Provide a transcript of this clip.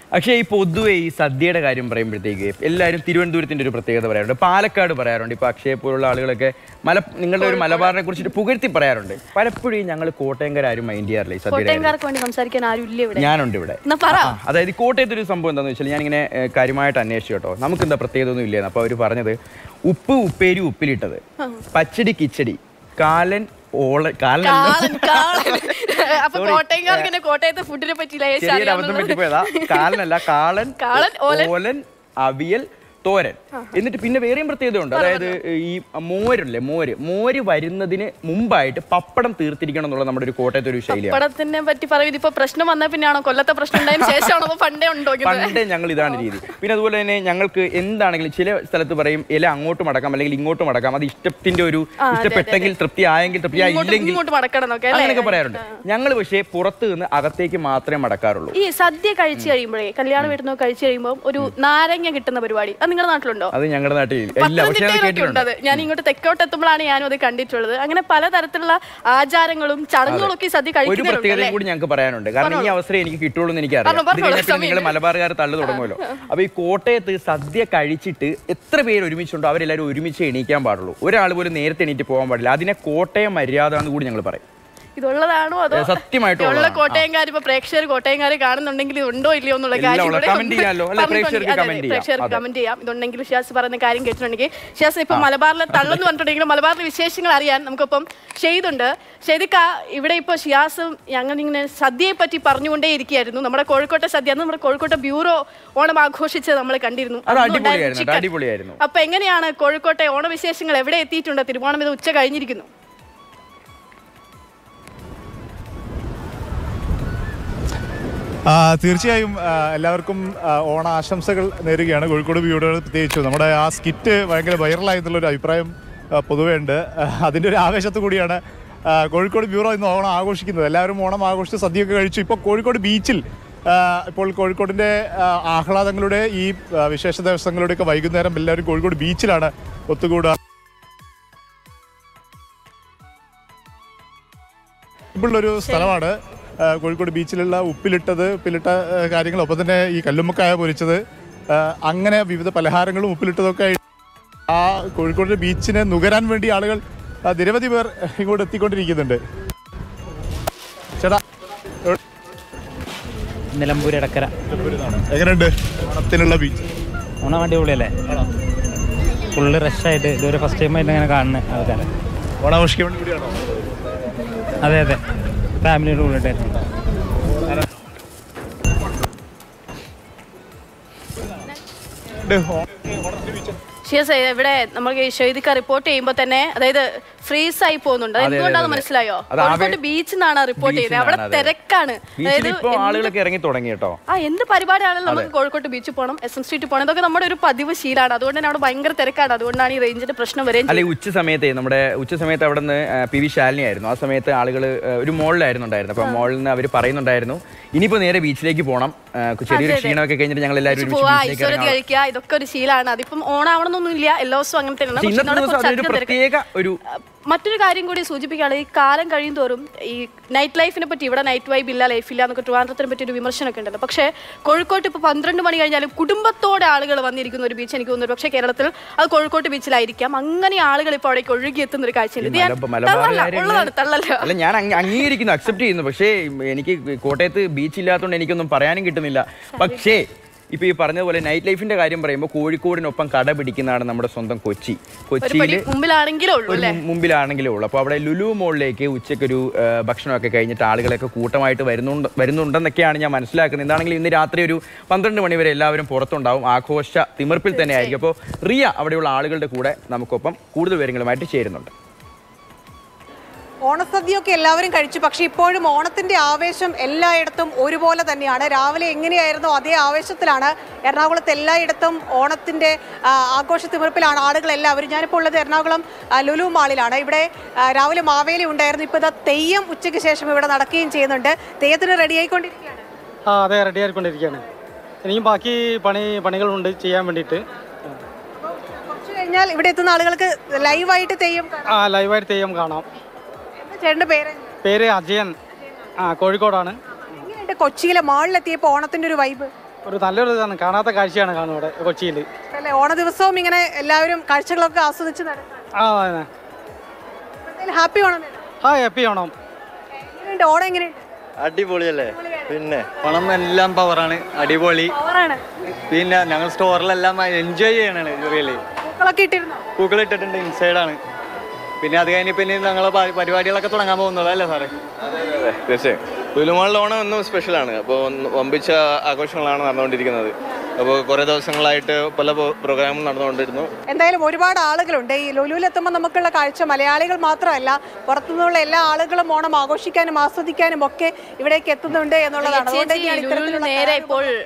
പക്ഷേ ഈ പൊതുവെ ഈ സദ്യയുടെ കാര്യം പറയുമ്പോഴത്തേക്ക് എല്ലാവരും തിരുവനന്തപുരത്തിന്റെ ഒരു പ്രത്യേകത പറയാറുണ്ട് പാലക്കാട് പറയാറുണ്ട് ഇപ്പൊ അക്ഷയെ പോലുള്ള ആളുകളൊക്കെ മല നിങ്ങളുടെ ഒരു മലബാറിനെ കുറിച്ചിട്ട് പുകഴ്ത്തി പറയാറുണ്ട് പലപ്പോഴും ഞങ്ങൾ കോട്ടയംകാർ ആരും മൈൻഡ് ചെയ്യാറില്ല ഈ സദ്യയുടെ കാര്യം. കോട്ടയംകാർക്ക് വേണ്ടി സംസാരിക്കാൻ ആരും ഇല്ല ഇവിടെ ഞാനുണ്ട് ഇവിടെ എന്നാ പറ ആ, അതായത് ഈ കോട്ടയത്ത് ഒരു സംഭവം എന്താണെന്ന് വെച്ചാൽ ഞാനിങ്ങനെ ഏഹ്, കാര്യമായിട്ട് അന്വേഷിച്ചു കേട്ടോ നമുക്ക് എന്താ പ്രത്യേകത ഒന്നും ഇല്ലെന്ന് അപ്പോൾ അവർ പറഞ്ഞത് ഉപ്പ് ഉപ്പേരി ഉപ്പിലിട്ടത് പച്ചടി കിച്ചടി കാലൻ ഓള കാലൻ കാളൻ കാളൻ അപ്പൊ കോട്ടയംകാർക്ക് തന്നെ കോട്ടയത്തെ ഫുഡിനെ പറ്റിയില്ല ഏശ് ചെറിയൊരു അബദ്ധം അറിയാവുന്നത് പറ്റിപ്പോയതാ കാലനല്ല കാളൻ കാളൻ, ഓലൻ. ഓലൻ അവിയൽ തോരൻ എന്നിട്ട് പിന്നെ വേറെയും പ്രത്യേകതയുണ്ട് അതായത് ഈ മോരല്ലേ മോര് മോര് വരുന്നതിന് മുമ്പായിട്ട് പപ്പടം തീർത്തിരിക്കണം എന്നുള്ള നമ്മുടെ ഒരു കോട്ടയത്തെ ഒരു ശൈലിയാണ് പടത്തിനെ പറ്റി പറയുന്നത് ഇപ്പൊ പ്രശ്നം വന്ന പിന്നെയാണോ കൊല്ലത്തെ പ്രശ്നം ഉണ്ടായതിനു ശേഷമാണോ അതോ പണ്ടേ ഉണ്ടോ ഇത്? പണ്ടേ ഞങ്ങൾ ഇതാണ് രീതി പിന്നെ അതുപോലെ തന്നെ ഞങ്ങൾക്ക് എന്താണെങ്കിലും ചില സ്ഥലത്ത് പറയും ഇല അങ്ങോട്ട് മടക്കാം അല്ലെങ്കിൽ ഇങ്ങോട്ട് മടക്കാം അത് ഇഷ്ടത്തിന്റെ ഒരു ഇഷ്ടപ്പെട്ടെങ്കിൽ തൃപ്തി ആയെങ്കിൽ തൃപ്തി ഇങ്ങോട്ട് ആയില്ലെങ്കിൽ ഇങ്ങോട്ട് മടക്കണം എന്നൊക്കെ അല്ലേ അങ്ങനെയൊക്കെ പറയാറുണ്ട് ഞങ്ങൾ പക്ഷേ പുറത്ത് നിന്ന് അകത്തേക്ക് മാത്രമേ മടക്കാറുള്ളൂ ഈ സദ്യ കഴിച്ചു കഴിയുമ്പോഴേ കല്യാണ വീട്ടിൽ നിന്ന് കഴിച്ചു കഴിയുമ്പോൾ ഒരു നാരങ്ങ കിട്ടുന്ന പരിപാടി അത് നിങ്ങളുടെ നാട്ടിലുണ്ടോ അത് ഞങ്ങളുടെ നാട്ടിൽ ഇല്ല പക്ഷെ അത് പത്തനംതിട്ടയിലൊക്കെ ഉണ്ട് കേട്ടിട്ടുണ്ട് അത് ഞാൻ ഇങ്ങോട്ട് തെക്കോട്ട് എത്തുമ്പോഴാണ് ഞാനും അത് കണ്ടിട്ടുള്ളത് അങ്ങനെ പലതരത്തിലുള്ള ആചാരങ്ങളും ചടങ്ങുകളും ഒക്കെ ഈ സദ്യ ഒരു കഴിക്കുന്നുണ്ട് പ്രത്യേകതയും അല്ലേ കൂടി ഞങ്ങൾക്ക് പറയാനുണ്ട് കാരണം ഈ അവസരം എനിക്ക് കിട്ടുള്ളൂ എന്ന് എനിക്കറിയാം പറഞ്ഞോ, ഇത് പറഞ്ഞോ, കഴിഞ്ഞാൽ പിന്നെ നിങ്ങൾ സമയം. മലബാറുകാർ തള്ളു തുടങ്ങുമല്ലോ അപ്പൊ ഈ കോട്ടയത്ത് സദ്യ കഴിച്ചിട്ട് എത്ര പേര് ഒരുമിച്ചുണ്ടോ അവരെല്ലാവരും ഒരുമിച്ച് എണീക്കാൻ പാടുള്ളൂ ഒരാൾ പോലും നേരത്തെ എണീറ്റ് പോകാൻ പാടില്ല അതിനെ കോട്ടയം മര്യാദ എന്ന് കൂടി ഞങ്ങൾ പറയും ഇതുള്ളതാണോ അതോ ഏ, സത്യമായിട്ടും ഉള്ള ഉള്ളതാണ്. കോട്ടയംകാർ ഇപ്പൊ പ്രേക്ഷകർ കോട്ടയംകാർ കാണുന്നുണ്ടെങ്കിൽ ഇത് ഉണ്ടോ ഇല്ലയോ എന്നുള്ള എല്ലാം കാര്യം ഉള്ള. കൂടെ comment ചെയ്യാമല്ലോ, അല്ലേ? പറഞ്ഞിട്ടുണ്ട്. പ്രേക്ഷകർക്ക് അതെ, comment അതെ, ചെയ്യാം. പ്രേക്ഷകർക്ക് അതെ. കമന്റ് ചെയ്യാം ഇതുണ്ടെങ്കിൽ ഷിയാസ് പറയുന്ന കാര്യം കേട്ടിട്ടുണ്ടെങ്കിൽ ഷിയാസ് ഇപ്പൊ മലബാറിലെ തള്ളെന്ന് പറഞ്ഞിട്ടുണ്ടെങ്കിൽ മലബാറിലെ വിശേഷങ്ങൾ അറിയാൻ നമുക്കിപ്പം ഷെയ്ദുണ്ട് ഷെയ്ദിക്ക ഇവിടെ ഇപ്പൊ ഷിയാസും ഞങ്ങൾ ഇങ്ങനെ സദ്യയെ പറ്റി പറഞ്ഞുകൊണ്ടേ ഇരിക്കുകയായിരുന്നു നമ്മുടെ കോഴിക്കോട്ടെ സദ്യ അന്ന് നമ്മുടെ കോഴിക്കോട്ടെ ബ്യൂറോ ഓണം ആഘോഷിച്ച് നമ്മൾ കണ്ടിരുന്നു അത് അന്ന് ഉണ്ടായിരുന്ന അടിപൊളിയായിരുന്നു കേട്ടോ, chicken. അടിപൊളിയായിരുന്നു. അപ്പൊ എങ്ങനെയാണ് കോഴിക്കോട്ടെ ഓണവിശേഷങ്ങൾ എവിടെ എത്തിയിട്ടുണ്ട് തിരുവോണം ഇത് ഉച്ച കഴിഞ്ഞിരിക്കുന്നു ആ, തീർച്ചയായും ആ, എല്ലാവർക്കും ആ, ഓണ ആശംസകൾ നേരുകയാണ് കോഴിക്കോട് ബ്യൂറോ പ്രത്യേകിച്ചു നമ്മുടെ ആ സ്കിറ്റ് ഭയങ്കര വൈറലായെന്നുള്ളൊരു അഭിപ്രായം ആ, പൊതുവേ ഉണ്ട് ആ, അതിൻ്റെ ഒരു ആവേശത്തു കൂടിയാണ് ആ, കോഴിക്കോട് ബ്യൂറോ ഇന്ന് ഓണം ആഘോഷിക്കുന്നത് എല്ലാവരും ഓണം ആഘോഷിച്ച് സദ്യയൊക്കെ കഴിച്ചു ഇപ്പോൾ കോഴിക്കോട് ബീച്ചിൽ ആ, ഇപ്പോൾ കോഴിക്കോടിൻ്റെ ആ, ആഹ്ലാദങ്ങളുടെ ഈ ആ, വിശേഷ ദിവസങ്ങളുടെയൊക്കെ വൈകുന്നേരം എല്ലാവരും കോഴിക്കോട് ബീച്ചിലാണ് ഒത്തുകൂടുക ഇപ്പോഴുള്ളൊരു സ്ഥലമാണ് ആ, കോഴിക്കോട് ബീച്ചിലുള്ള ഉപ്പിലിട്ടത് ഉപ്പിലിട്ട ആ, കാര്യങ്ങൾ ഒപ്പം തന്നെ ഈ കല്ലുമ്മക്കായ പൊരിച്ചത് ആ, അങ്ങനെ വിവിധ പലഹാരങ്ങളും ഉപ്പിലിട്ടതൊക്കെ ആയി ആ കോഴിക്കോട് ബീച്ചിനെ നുകരാൻ വേണ്ടി ആളുകൾ ആ, നിരവധി പേർ ഇങ്ങോട്ട് എത്തിക്കൊണ്ടിരിക്കുന്നുണ്ട് ചേട്ടാ എവിടെ- നിലമ്പൂർ ഇടക്കര എങ്ങനെയുണ്ട് ഓണത്തിനുള്ള ബീച്ച് ഓണം അടിപൊളിയല്ലേ ഫുള്ള് റഷായിട്ട് ഇതുവരെ ഫസ്റ്റ് ടൈം ആയിട്ട് ഇങ്ങനെ കാണുന്നത് ആൾക്കാരെ ഓണാഘോഷിക്കാൻ വേണ്ടി കൂടിയാണോ അതെ അതെ ഫാമിലിയുടെ കൂടിയിട്ടായിരുന്നു ഉണ്ട്. ഓണത്തിന് ഓണത്തിന് ബീച്ച് ഷിയസ് ഇവിടെ നമുക്ക് ഈ ഷെയ്ദിക്ക റിപ്പോർട്ട് ചെയ്യുമ്പോൾ തന്നെ അതായത് ഫ്രീസ് ആയി പോകുന്നുണ്ട് അതെ, അതെ, എന്തുകൊണ്ടാണ് അതെ. മനസ്സിലായോ അത് ആവേ- കോഴിക്കോട് ബീച്ചിൽ നിന്നാണ് റിപ്പോർട്ട് ചെയ്യുന്നത് അവിടെ ബീച്ചിൽ നിന്നാണ്, അതെ. തിരക്കാണ് ബീച്ചിൽ ഇപ്പൊ എന്ത് ആളുകളൊക്കെ ഇറങ്ങി തുടങ്ങി കേട്ടോ ആ എന്ത് പരിപാടിയാണെങ്കിലും നമുക്ക് കോഴിക്കോട്ട് ബീച്ചിൽ പോകണം എസ് എം സ്ട്രീറ്റ് പോകണം ഇതൊക്കെ നമ്മുടെ ഒരു പതിവ് ശീലമാണ് അതുകൊണ്ട് തന്നെ അവിടെ ഭയങ്കര തിരക്കാണ് അതുകൊണ്ടാണ് ഈ റേഞ്ചിന്റെ പ്രശ്നം വരെയും അല്ലെ ഉച്ച സമയത്തെ നമ്മുടെ ഉച്ച സമയത്ത് അവിടെ നിന്ന് പി വി ശാലിനി ആയിരുന്നു ആ സമയത്ത് ആളുകൾ ഒരു മോളിലായിരുന്നു ഉണ്ടായിരുന്നത് അപ്പൊ മോളിൽ നിന്ന് അവർ പറയുന്നുണ്ടായിരുന്നു ഇനിയിപ്പോ നേരെ ബീച്ചിലേക്ക് പോകണം ആ, ചെറിയൊരു ക്ഷീണമൊക്കെ കഴിഞ്ഞിട്ട് ഞങ്ങൾ എല്ലാവരും ഒരുമിച്ച് പോവാ ബീച്ചിലേക്ക് ഐശ്വര്യത ഇറങ്ങാം കഴിക്കുക ഇതൊക്കെ ഒരു ശീലമാണ് അതിപ്പം ഓണാവണമെന്നൊന്നും ഇല്ല എല്ലാ ദിവസവും അങ്ങനെ തന്നെയാണ് പക്ഷേ പക്ഷെ ഇന്നത്തെ ഇന്നവിടെ ദിവസം കുറച്ച് അതൊരു അധികം തിരക്ക്. പ്രത്യേക ഒരു മറ്റൊരു കാര്യം കൂടി സൂചിപ്പിക്കുകയാണ് ഈ കാലം കഴിയും തോറും ഈ നൈറ്റ് ലൈഫിനെ പറ്റി ഇവിടെ നൈറ്റ് വൈബ് ഇല്ല ലൈഫ് ഇല്ല എന്നൊക്കെ ട്രിവാൻഡ്രത്തിനെ പറ്റി ഒരു വിമർശനമൊക്കെ ഉണ്ടല്ലോ പക്ഷേ കോഴിക്കോട്ട് ഇപ്പോൾ പന്ത്രണ്ട് മണി കഴിഞ്ഞാലും കുടുംബത്തോടെ ആളുകൾ വന്നിരിക്കുന്ന ഒരു ബീച്ച് എനിക്ക് തോന്നുന്നു പക്ഷേ കേരളത്തിൽ അത് കോഴിക്കോട്ട് ബീച്ചിലായിരിക്കാം അങ്ങനെ ആളുകൾ ഇപ്പോൾ അവിടേക്ക് ഒഴുകി എത്തുന്ന ഒരു കാഴ്ചയുണ്ട് ഇത് ഞാൻ മലബ- തള്ളല്ല, മലബാറുകാര് ഉള്ളതാണ് തള്ളല്ല അല്ല ഞാൻ അങ്ങ- അംഗീകരിക്കുന്നു അക്സെപ്റ്റ് ചെയ്യുന്നു പക്ഷേ എനിക്ക് കോട്ടയത്ത് ബീച്ച് ഇല്ലാത്തതുകൊണ്ട് എനിക്കൊന്നും പറയാനും കിട്ടുന്നില്ല പക്ഷേ ഇപ്പൊ ഈ പറഞ്ഞതുപോലെ നൈറ്റ് ലൈഫിന്റെ കാര്യം പറയുമ്പോൾ കോഴിക്കോടിനൊപ്പം കട പിടിക്കുന്നതാണ് നമ്മുടെ സ്വന്തം കൊച്ചി ഒരു കൊച്ചിയിൽ പടി മുമ്പിലാണെങ്കിലേ ഉള്ളൂ ഒരു അല്ലേ മു- മുമ്പിലാണെങ്കിലേ ഉള്ളൂ അപ്പോൾ അവിടെ ലുലു മോളിലേക്ക് ഉച്ചയ്ക്കൊരു ആ, ഭക്ഷണമൊക്കെ കഴിഞ്ഞിട്ട് ആളുകളൊക്കെ കൂട്ടമായിട്ട് വരുന്നുണ്ട് വരുന്നുണ്ടെന്നൊക്കെയാണ് ഞാൻ മനസ്സിലാക്കുന്നത് എന്താണെങ്കിലും ഇന്ന് രാത്രി ഒരു പന്ത്രണ്ട് മണി വരെ എല്ലാവരും പുറത്തുണ്ടാവും ആഘോഷ തിമിർപ്പിൽ തന്നെ ആയിരിക്കും അപ്പോൾ റിയ അവിടെയുള്ള ആളുകളുടെ കൂടെ നമുക്കൊപ്പം കൂടുതൽ വിവരങ്ങളുമായിട്ട് ചേരുന്നുണ്ട് ഓണസദ്യയൊക്കെ എല്ലാവരും കഴിച്ചു പക്ഷെ ഇപ്പോഴും ഓണത്തിന്റെ ആവേശം എല്ലായിടത്തും ഒരുപോലെ തന്നെയാണ് രാവിലെ എങ്ങനെയായിരുന്നോ അതേ ആവേശത്തിലാണ് എറണാകുളത്ത് എല്ലായിടത്തും ഓണത്തിന്റെ ആ, ആഘോഷ തിമിർപ്പിലാണ് ആളുകൾ എല്ലാവരും ഞാനിപ്പോൾ ഉള്ളത് എറണാകുളം ആ, ലുലു മാളിലാണ് ഇവിടെ ആ, രാവിലെ മാവേലി ഉണ്ടായിരുന്നു ഇപ്പോൾ ഇതാ തെയ്യം ഉച്ചയ്ക്ക് ശേഷം ഇവിടെ നടക്കുകയും ചെയ്യുന്നുണ്ട് തെയ്യത്തിന് റെഡി ആയിക്കൊണ്ടിരിക്കുകയാണ് ആ അതെ റെഡി ആയിക്കൊണ്ടിരിക്കുകയാണ് ഇനിയും ബാക്കി പണി പണികളുണ്ട് ചെയ്യാൻ വേണ്ടിയിട്ട് കുറച്ച് കഴിഞ്ഞാൽ ഇവിടെ എത്തുന്ന ആളുകൾക്ക് ലൈവായിട്ട് തെയ്യം കാണാം ആ ലൈവായിട്ട് തെയ്യം കാണാം എന്താ ചേട്ടൻ്റെ പേര് പേര് അജയൻ ആ കോഴിക്കോടാണ് എങ്ങനെയുണ്ട് കൊച്ചിയിലെ മാളിലെത്തിയപ്പോൾ ഓണത്തിന്റെ ഒരു വൈബ് ഒരു നല്ലൊരു ഇതാണ് കാണാത്ത കാഴ്ചയാണ് കാണുന്നത് ഇവിടെ കൊച്ചിയിൽ അല്ലേ ഓണ ദിവസവും ഇങ്ങനെ എല്ലാവരും കാഴ്ചകളൊക്കെ ആസ്വദിച്ച് നടക്കും ആ അതെ. ഹാപ്പി ഓണം ആ ഹാപ്പി ഓണം എങ്ങനെയുണ്ട് ഓണം എങ്ങനെയുണ്ട് അടിപൊളിയല്ലേ പിന്നെ പണം എല്ലാം പവറാണ് അടിപൊളി പവറാണ് പിന്നെ ഞങ്ങൾ സ്റ്റോറിലെല്ലാം എൻജോയ് ചെയ്യണാണ് റിയലി പൂക്കളൊക്കെ ഇട്ടിരുന്നോ പൂക്കൾ ഇട്ടിട്ടുണ്ട് ഇൻസൈഡാണ് പിന്നെ അത് കഴിഞ്ഞ് പിന്നെ ഞങ്ങൾ പരിപാടികളൊക്കെ തുടങ്ങാൻ പോകുന്നത് അല്ലേ സാറേ തീർച്ചയായും ലുലുമാളിൽ ഓണം എന്നും സ്പെഷ്യലാണ് അപ്പോൾ വമ്പിച്ച ആഘോഷങ്ങളാണ് നടന്നുകൊണ്ടിരിക്കുന്നത് അപ്പോൾ കുറേ ദിവസങ്ങളായിട്ട് പല പ്രോഗ്രാമുകൾ നടന്നുകൊണ്ടിരുന്നു എന്തായാലും ഒരുപാട് ആളുകളുണ്ട് ഈ ലുലുവിലെത്തുമ്പോൾ നമുക്കുള്ള കാഴ്ച മലയാളികൾ മാത്രമല്ല പുറത്തുനിന്നുള്ള എല്ലാ ആളുകളും ഓണം ആഘോഷിക്കാനും ആസ്വദിക്കാനും ഒക്കെ ഇവിടേക്ക് എത്തുന്നുണ്ട് എന്നുള്ളതാണ് അതുകൊണ്ട് ചേച്ചി തന്നെയാണ് ലുലുവിന് ഇത്തരത്തിലുള്ള നേരെ ഇപ്പോൾ